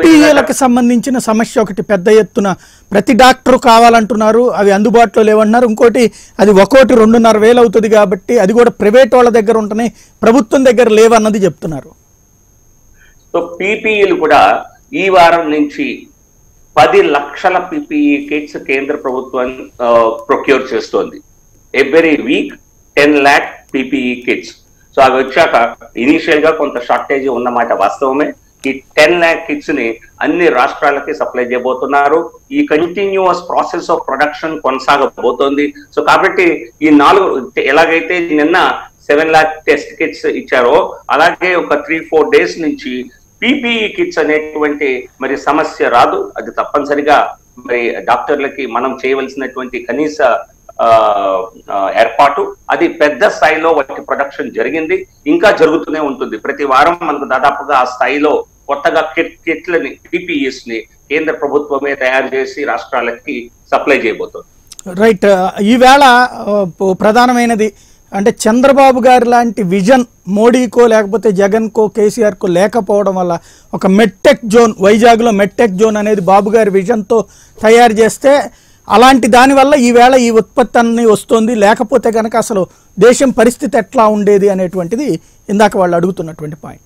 పీపీఏలకు సంబంధించిన సమస్య ఒకటి పెద్ద ఎత్తున ప్రతి డాక్టరు కావాలంటున్నారు అవి అందుబాటులో లేవంటున్నారు ఇంకోటి అది ఒక్కోటి రెండున్నర వేలు అవుతుంది కాబట్టి అది కూడా ప్రైవేట్ వాళ్ళ దగ్గర ఉంటున్నాయి ప్రభుత్వం దగ్గర లేవన్నది చెప్తున్నారు సో పీపీఈలు కూడా ఈ వారం నుంచి పది లక్షల పీపీఈ కిట్స్ కేంద్ర ప్రభుత్వం ప్రొక్యూర్ చేస్తోంది every week ten lakh PPE kits so అవి వచ్చాక ఇనీషియల్ గా కొంత షార్టేజ్ ఉన్నమాట వాస్తవమే ఈ టెన్ ల్యాక్ కిట్స్ ని అన్ని రాష్ట్రాలకి సప్లై చేయబోతున్నారు ఈ కంటిన్యూస్ ప్రాసెస్ ఆఫ్ ప్రొడక్షన్ కొనసాగబోతోంది సో కాబట్టి ఈ నాలుగు ఎలాగైతే నిన్న సెవెన్ లాక్ టెస్ట్ కిట్స్ ఇచ్చారో అలాగే ఒక త్రీ ఫోర్ డేస్ నుంచి పీపీఈ కిట్స్ అనేటువంటి మరి సమస్య రాదు అది తప్పనిసరిగా మరి డాక్టర్లకి మనం చేయవలసినటువంటి కనీస ఆ, ఆ, ఏర్పాటు అది పెద్ద స్థాయిలో వాటి ప్రొడక్షన్ జరిగింది ఇంకా జరుగుతూనే ఉంటుంది ప్రతి వారం మనకు దాదాపుగా ఆ స్థాయిలో కొత్తగా కిట్ కిట్లని పీపీఈస్ ని కేంద్ర ప్రభుత్వమే తయారు చేసి రాష్ట్రాలకి సప్లై చేయబోతోంది రైట్ ఈవేళ ఆ, పో- ప్రధానమైనది అంటే చంద్రబాబు గారి లాంటి విజన్ మోడీకో లేకపోతే జగన్కో కేసీఆర్కో లేకపోవడం వల్ల ఒక మెట్టెక్ జోన్ వైజాగ్లో మెట్టెక్ జోన్ అనేది బాబు గారి విజన్తో తయారు చేస్తే అలాంటి దానివల్ల ఈవేళ ఈ ఉత్పత్తి అన్ని వస్తుంది లేకపోతే కనుక అసలు దేశం పరిస్థితి ఎట్లా ఉండేది అనేటువంటిది ఇందాక వాళ్ళు అడుగుతున్నటువంటి పాయింట్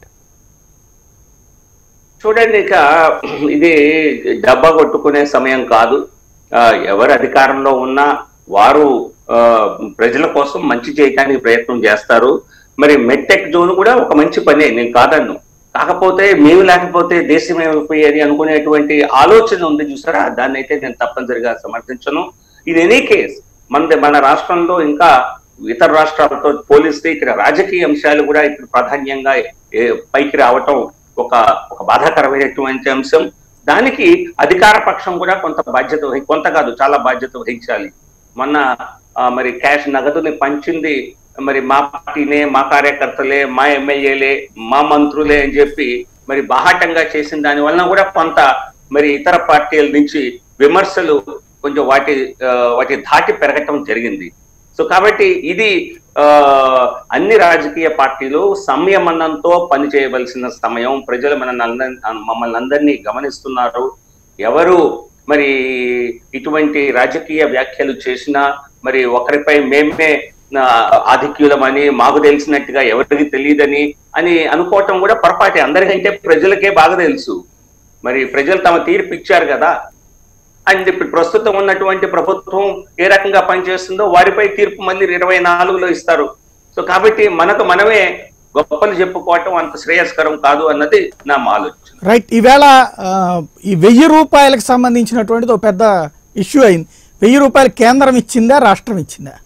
చూడండి ఇక ఇది డబ్బా కొట్టుకునే సమయం కాదు ఆ, ఎవరు అధికారంలో ఉన్నా వారు ఆ, ప్రజల కోసం మంచి చేయడానికి ప్రయత్నం చేస్తారు మరి మెట్టెక్ జోన్ కూడా ఒక మంచి పనే నేను కాదన్ను కాకపోతే మేము లేకపోతే దేశం ఏమైపోయేది అనుకునేటువంటి ఆలోచన ఉంది చూసారా దాన్ని అయితే నేను తప్పనిసరిగా సమర్థించను ఇన్ ఎనీ కేస్ మన మన రాష్ట్రంలో ఇంకా ఇతర రాష్ట్రాలతో పోలిస్తే ఇక్కడ రాజకీయ అంశాలు కూడా ఇప్పుడు ప్రాధాన్యంగా ఏ- పైకి రావటం ఒక ఒక బాధాకరమైనటువంటి అంశం దానికి అధికార పక్షం కూడా కొంత బాధ్యత వహి- కొంత కాదు చాలా బాధ్యత వహించాలి మొన్న ఆ, మరి క్యాష్ నగదుని పంచింది మరి మా పార్టీనే మా కార్యకర్తలే మా ఎమ్మెల్యేలే మా మంత్రులే అని చెప్పి మరి బాహాటంగా చేసిన దాని వలన కూడా కొంత మరి ఇతర పార్టీల నుంచి విమర్శలు కొంచెం వాటి ఆ, వాటి ధాటి పెరగటం జరిగింది సో కాబట్టి ఇది ఆ, అన్ని రాజకీయ పార్టీలు సంయమనంతో పనిచేయవలసిన సమయం ప్రజలు మన మమ్మల్ని అందరినీ గమనిస్తున్నారు ఎవరు మరి ఇటువంటి రాజకీయ వ్యాఖ్యలు చేసినా మరి ఒకరిపై మేమే ఆ, ఆధిక్యులమని మాకు తెలిసినట్టుగా ఎవరికి తెలియదని అని అనుకోవటం కూడా పొరపాటే అందరికంటే ప్రజలకే బాగా తెలుసు మరి ప్రజలు తమ తీర్పు ఇచ్చారు కదా అండ్ ఇప్పుడు ప్రస్తుతం ఉన్నటువంటి ప్రభుత్వం ఏ రకంగా పనిచేస్తుందో వారిపై తీర్పు మళ్ళీ ఇరవై నాలుగులో ఇస్తారు సో కాబట్టి మనకు మనమే గొప్పలు చెప్పుకోవటం అంత శ్రేయస్కరం కాదు అన్నది నా ఆలోచన రైట్ ఈవేళ ఆ, ఈ వెయ్యి రూపాయలకు సంబంధించినటువంటిది ఒక పెద్ద ఇష్యూ అయింది వెయ్యి రూపాయలు కేంద్రం ఇచ్చిందా రాష్ట్రం ఇచ్చిందా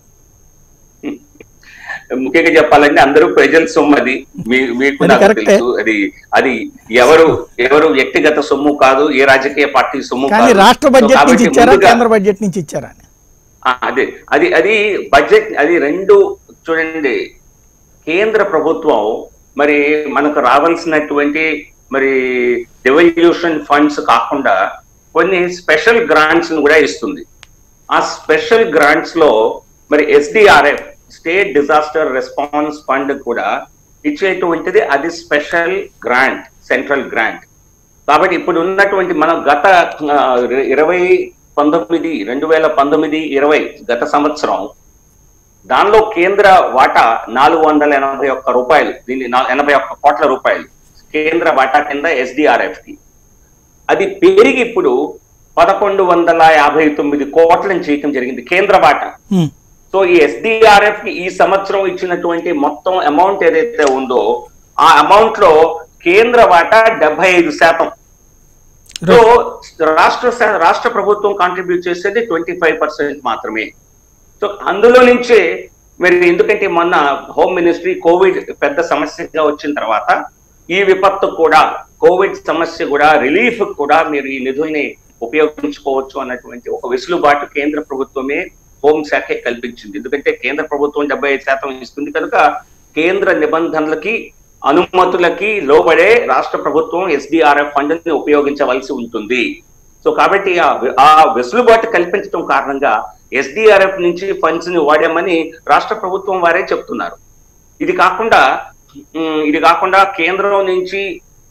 ముఖ్యంగా చెప్పాలంటే అందరూ ప్రజల సొమ్ము అది మీ- మీకు అది నాకు కరెక్టే. తెలుసు అది అది ఎవరు ఎవరు వ్యక్తిగత సొమ్ము కాదు ఏ రాజకీయ పార్టీ సొమ్ము కానీ కాదు. రాష్ట్ర సో బడ్జెట్ నుంచి కాబట్టి ఇచ్చారా ముందుగా- కేంద్ర బడ్జెట్ నుంచి ఇచ్చారా అని ఆ, అదే అది అది బడ్జెట్ అది రెండు చూడండి కేంద్ర ప్రభుత్వం మరి మనకు రావాల్సినటువంటి మరి డెవల్యూషన్ ఫండ్స్ కాకుండా కొన్ని స్పెషల్ గ్రాంట్స్ కూడా ఇస్తుంది ఆ స్పెషల్ గ్రాంట్స్ లో మరి SDRF state disaster response fund కూడా ఇచ్చేటువంటిది అది స్పెషల్ గ్రాంట్ సెంట్రల్ గ్రాంట్ కాబట్టి ఇప్పుడు ఉన్నటువంటి మనం గత ఆ, ఇరవై పంతొమ్మిది రెండు వేల పంతొమ్మిది ఇరవై గత సంవత్సరం దానిలో కేంద్ర వాటా నాలుగు వందల ఎనభై ఒక్క రూపాయలు దీన్ని నా- ఎనభై ఒక్క కోట్ల రూపాయలు కేంద్ర వాటా కింద ఎస్డిఆర్ఎఫ్ కి అది పెరిగి ఇప్పుడు పదకొండు వందల యాభై తొమ్మిది కోట్లను చేయటం జరిగింది కేంద్ర వాటా హ్మ్. సో ఈ ఎస్డిఆర్ఎఫ్ కి ఈ సంవత్సరం ఇచ్చినటువంటి మొత్తం అమౌంట్ ఏదైతే ఉందో ఆ అమౌంట్ లో కేంద్ర వాటా డెబ్బై ఐదు శాతం సో రాష్ట్ర స- రాష్ట్ర ప్రభుత్వం కాంట్రిబ్యూట్ చేసేది ట్వంటీ ఫైవ్ పర్సెంట్ మాత్రమే సో అందులో నుంచే మరి ఎందుకంటే మొన్న హోమ్ మినిస్ట్రీ కోవిడ్ పెద్ద సమస్యగా వచ్చిన తర్వాత ఈ విపత్తు కూడా కోవిడ్ సమస్య కూడా రిలీఫ్ కూడా మీరు ఈ నిధుల్ని ఉపయోగించుకోవచ్చు అన్నటువంటి ఒక వెసులుబాటు కేంద్ర ప్రభుత్వమే హోంశాఖే కల్పించింది ఎందుకంటే కేంద్ర ప్రభుత్వం డెబ్బై ఐదు శాతం ఇస్తుంది కనుక కేంద్ర నిబంధనలకి అనుమతులకి లోబడే రాష్ట్ర ప్రభుత్వం ఎస్డిఆర్ఎఫ్ ఫండ్ ని ఉపయోగించవలసి ఉంటుంది సో కాబట్టి ఆ ఆ వెసులుబాటు కల్పించడం కారణంగా ఎస్డిఆర్ఎఫ్ నుంచి ఫండ్స్ ని వాడామని రాష్ట్ర ప్రభుత్వం వారే చెప్తున్నారు ఇది కాకుండా ఉమ్, ఇది కాకుండా కేంద్రం నుంచి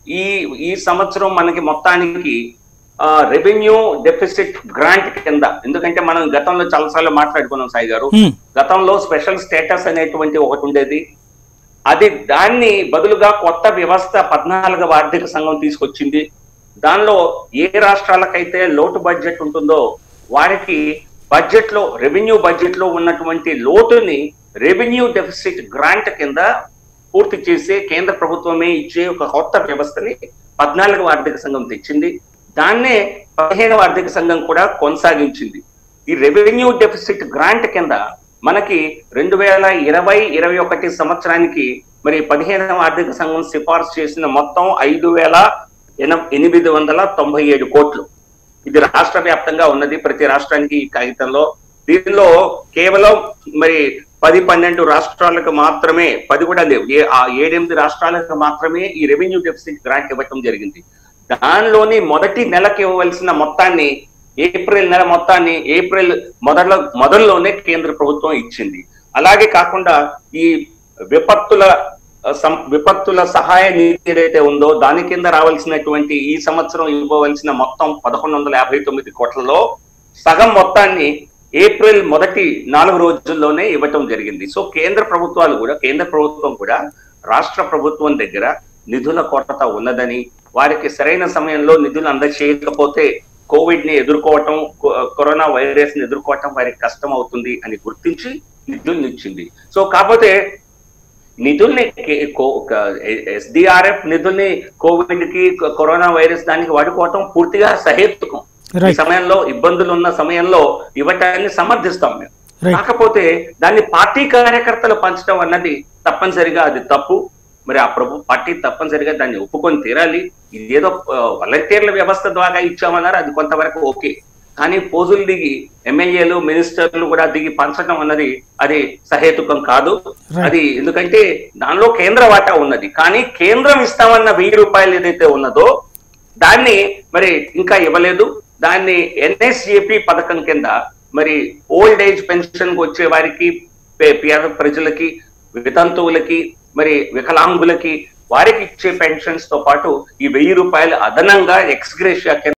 ఈ ఈ సంవత్సరం మనకి మొత్తానికి రెవెన్యూ డెఫిసిట్ గ్రాంట్ కింద ఎందుకంటే మనం గతంలో చాలాసార్లు మాట్లాడుకున్నాం సాయి గారు హ్మ్. గతంలో స్పెషల్ స్టేటస్ అనేటువంటి ఒకటి ఉండేది అది దాన్ని బదులుగా కొత్త వ్యవస్థ పద్నాలుగవ ఆర్థిక సంఘం తీసుకొచ్చింది దానిలో ఏ రాష్ట్రాలకైతే లోటు బడ్జెట్ ఉంటుందో వారికి బడ్జెట్ లో రెవెన్యూ బడ్జెట్ లో ఉన్నటువంటి లోటుని రెవెన్యూ డెఫిసిట్ గ్రాంట్ కింద పూర్తి చేసే కేంద్ర ప్రభుత్వమే ఇచ్చే ఒక కొత్త వ్యవస్థని పద్నాలుగవ ఆర్థిక సంఘం తెచ్చింది దాన్నే పదిహేనవ ఆర్థిక సంఘం కూడా కొనసాగించింది ఈ రెవెన్యూ డెఫిసిట్ గ్రాంట్ కింద మనకి రెండు వేల ఇరవై ఇరవై ఒకటి సంవత్సరానికి మరి పదిహేనవ ఆర్థిక సంఘం సిఫార్సు చేసిన మొత్తం ఐదు వేల ఎన- ఎనిమిది వందల తొంభై ఏడు కోట్లు ఇది రాష్ట్ర వ్యాప్తంగా ఉన్నది ప్రతి రాష్ట్రానికి ఈ కాగితంలో దీనిలో కేవలం మరి పది పన్నెండు రాష్ట్రాలకు మాత్రమే పది కూడా లేవు ఏ ఆ ఏడెనిమిది రాష్ట్రాలకు మాత్రమే ఈ రెవెన్యూ డెఫిసిట్ గ్రాంట్ ఇవ్వటం జరిగింది దానిలోని మొదటి నెలకి ఇవ్వవలసిన మొత్తాన్ని ఏప్రిల్ నెల మొత్తాన్ని ఏప్రిల్ మొదల మొదల్లోనే కేంద్ర ప్రభుత్వం ఇచ్చింది అలాగే కాకుండా ఈ విపత్తుల ఆ, సం- విపత్తుల సహాయ నీతి ఏదైతే ఉందో దాని కింద రావాల్సినటువంటి ఈ సంవత్సరం ఇవ్వవలసిన మొత్తం పదకొండు వందల యాభై తొమ్మిది కోట్లలో సగం మొత్తాన్ని ఏప్రిల్ మొదటి నాలుగు రోజుల్లోనే ఇవ్వటం జరిగింది సో కేంద్ర ప్రభుత్వాలు కూడా కేంద్ర ప్రభుత్వం కూడా రాష్ట్ర ప్రభుత్వం దగ్గర నిధుల కొరత ఉన్నదని వారికి సరైన సమయంలో నిధులు అందచేయకపోతే కోవిడ్ ని ఎదుర్కోవటం కో- కరోనా వైరస్ ని ఎదుర్కోవటం వారికి కష్టం అవుతుంది అని గుర్తించి నిధుల్ని ఇచ్చింది సో కాకపోతే నిధుల్ని ఎస్డిఆర్ఎఫ్ నిధుల్ని కోవిడ్ కి కొ- కరోనా వైరస్ దానికి వాడుకోవటం పూర్తిగా సహేతుకం ఈ రైట్ సమయంలో ఇబ్బందులు ఉన్న సమయంలో ఇవ్వటాన్ని సమర్థిస్తాం మేము రైట్ కాకపోతే దాన్ని పార్టీ కార్యకర్తలు పంచడం అన్నది తప్పనిసరిగా అది తప్పు మరి ఆ ప్రభు పార్టీ తప్పనిసరిగా దాన్ని ఒప్పుకొని తీరాలి ఇది ఏదో వాలంటీర్ల వ్యవస్థ ద్వారా ఇచ్చామన్నారు అది కొంతవరకు ఓకే కానీ పోజులు దిగి ఎమ్మెల్యేలు మినిస్టర్లు కూడా దిగి పంచడం అన్నది అది సహేతుకం కాదు Right. అది ఎందుకంటే దానిలో కేంద్ర వాటా ఉన్నది కానీ కేంద్రం ఇస్తామన్న వెయ్యి రూపాయలు ఏదైతే ఉన్నదో దాన్ని మరి ఇంకా ఇవ్వలేదు దాన్ని ఎన్ఎస్ఏపి పథకం కింద మరి ఓల్డ్ ఏజ్ పెన్షన్ వచ్చే వారికి పే- పేద ప్రజలకి వితంతువులకి మరి వికలాంగులకి వారికి ఇచ్చే పెన్షన్స్ తో పాటు ఈ వెయ్యి రూపాయలు అదనంగా ఎక్స్గ్రేషియా కింద